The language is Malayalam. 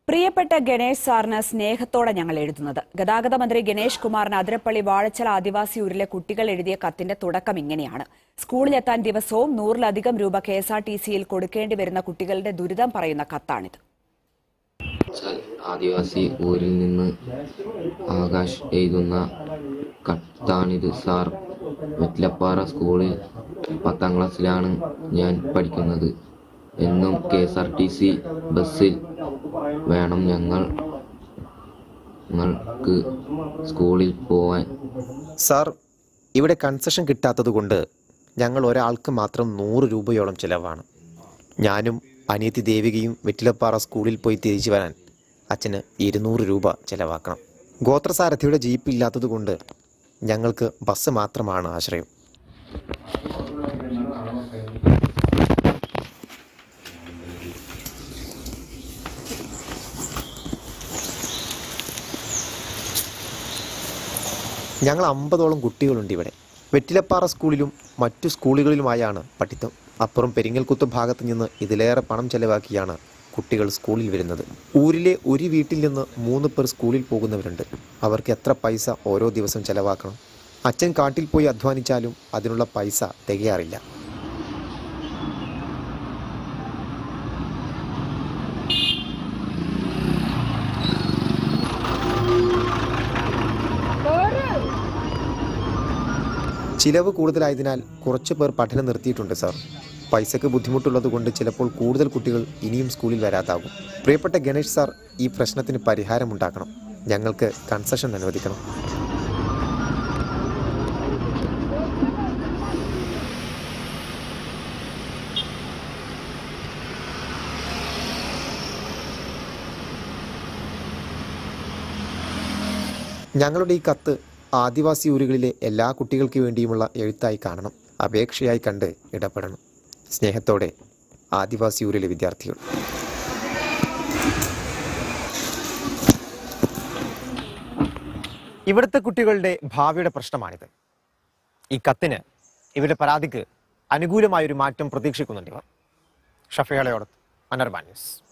പ്രിയപ്പെട്ട ഗണേഷ് സാറിന് സ്നേഹത്തോടെ ഞങ്ങൾ എഴുതുന്നത് ഗതാഗത മന്ത്രി ഗണേഷ് കുമാറിന് അതിരപ്പള്ളി വാഴച്ചൽ ആദിവാസി ഊരിലെ കുട്ടികൾ എഴുതിയ കത്തിന്റെ തുടക്കം ഇങ്ങനെയാണ് സ്കൂളിലെത്താൻ ദിവസവും നൂറിലധികം രൂപ കെ എസ് ആർ ടി സിയിൽ കൊടുക്കേണ്ടി വരുന്ന കുട്ടികളുടെ ദുരിതം പറയുന്ന കത്താണിത് ചൽ ആദിവാസി ഊരിൽ നിന്ന് ആകാശ് എഴുതുന്ന കത്താണിത് സാർ വെറ്റിലപ്പാറ സ്കൂളിൽ പത്താം ക്ലാസ്സിലാണ് ഞാൻ പഠിക്കുന്നത് എന്നും K S R T C ബസ്സിൽ വേണം ഞങ്ങൾ ഞങ്ങൾക്ക് സ്കൂളിൽ പോവാൻ സാർ ഇവിടെ കൺസെഷൻ കിട്ടാത്തതുകൊണ്ട് ഞങ്ങൾ ഒരാൾക്ക് മാത്രം നൂറ് രൂപയോളം ചിലവാണ് ഞാനും അനിയത്തി ദേവികയും വെറ്റിലപ്പാറ സ്കൂളിൽ പോയി തിരിച്ചു വരാൻ അച്ഛന് ഇരുന്നൂറ് രൂപ ചിലവാക്കണം ഗോത്രസാരഥിയുടെ ജീപ്പ് ഇല്ലാത്തതുകൊണ്ട് ഞങ്ങൾക്ക് ബസ് മാത്രമാണ് ആശ്രയം ഞങ്ങൾ അമ്പതോളം കുട്ടികളുണ്ട് ഇവിടെ വെറ്റിലപ്പാറ സ്കൂളിലും മറ്റു സ്കൂളുകളിലുമായാണ് പഠിത്തം അപ്പുറം പെരിങ്ങൽകുത്ത് ഭാഗത്ത് നിന്ന് ഇതിലേറെ പണം ചെലവാക്കിയാണ് കുട്ടികൾ സ്കൂളിൽ വരുന്നത് ഊരിലെ ഒരു വീട്ടിൽ നിന്ന് മൂന്ന് പേർ സ്കൂളിൽ പോകുന്നവരുണ്ട് അവർക്ക് എത്ര പൈസ ഓരോ ദിവസം ചെലവാക്കണം അച്ഛൻ കാട്ടിൽ പോയി അധ്വാനിച്ചാലും അതിനുള്ള പൈസ തികയാറില്ല ചിലവ് കൂടുതലായതിനാൽ കുറച്ച് പേർ പഠനം നിർത്തിയിട്ടുണ്ട് സാർ പൈസയ്ക്ക് ബുദ്ധിമുട്ടുള്ളത് കൊണ്ട് ചിലപ്പോൾ കൂടുതൽ കുട്ടികൾ ഇനിയും സ്കൂളിൽ വരാതാകും പ്രിയപ്പെട്ട ഗണേഷ് സാർ ഈ പ്രശ്നത്തിന് പരിഹാരമുണ്ടാക്കണം ഞങ്ങൾക്ക് കൺസെഷൻ അനുവദിക്കണം ഞങ്ങളുടെ ഈ കത്ത് ആദിവാസി ഊരുകളിലെ എല്ലാ കുട്ടികൾക്ക് വേണ്ടിയുമുള്ള എഴുത്തായി കാണണം അപേക്ഷയായി കണ്ട് ഇടപെടണം സ്നേഹത്തോടെ ആദിവാസി ഊരിലെ വിദ്യാർത്ഥികൾ ഇവിടുത്തെ കുട്ടികളുടെ ഭാവിയുടെ പ്രശ്നമാണിത് ഈ കത്തിന് ഇവരുടെ പരാതിക്ക് അനുകൂലമായൊരു മാറ്റം പ്രതീക്ഷിക്കുന്നുണ്ട് ഇവർ ഷഫയാളയോടത്ത് അനർബാൻ ന്യൂസ്